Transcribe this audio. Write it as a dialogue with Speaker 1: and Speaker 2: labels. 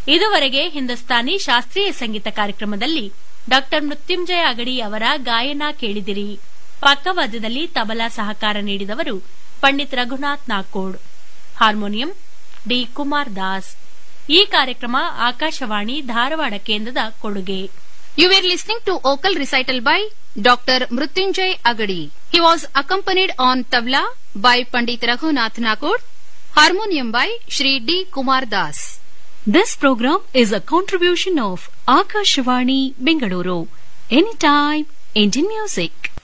Speaker 1: ಇದುವರೆಗೆ ಹಿಂದೂಸ್ತಾನಿ ಶಾಸ್ತ್ರೀಯ ಸಂಗೀತ ಕಾರ್ಯಕ್ರಮದಲ್ಲಿ ಡಾ ಮೃತ್ಯುಂಜಯ ಅಗಡಿ ಅವರ ಗಾಯನ ಕೇಳಿದಿರಿ ಪಕ್ಕವಾದ್ಯದಲ್ಲಿ ತಬಲಾ ಸಹಕಾರ ನೀಡಿದವರು ಪಂಡಿತ್ ರಘುನಾಥ್ ನಾಕೋಡ್ ಹಾರ್ಮೋನಿಯಂ ಡಿ ಕುಮಾರ್ ದಾಸ್ ಈ ಕಾರ್ಯಕ್ರಮ ಆಕಾಶವಾಣಿ ಧಾರವಾಡ ಕೇಂದ್ರದ ಕೊಡುಗೆ
Speaker 2: You were listening to vocal recital by Dr. Mrutyunjay Agadi. He was accompanied on tabla by Pandit Raghunath Nakud, harmonium by Shri D. Kumar Das.
Speaker 3: This program is a contribution of Akashvani Bengaluru. Anytime, Indian music.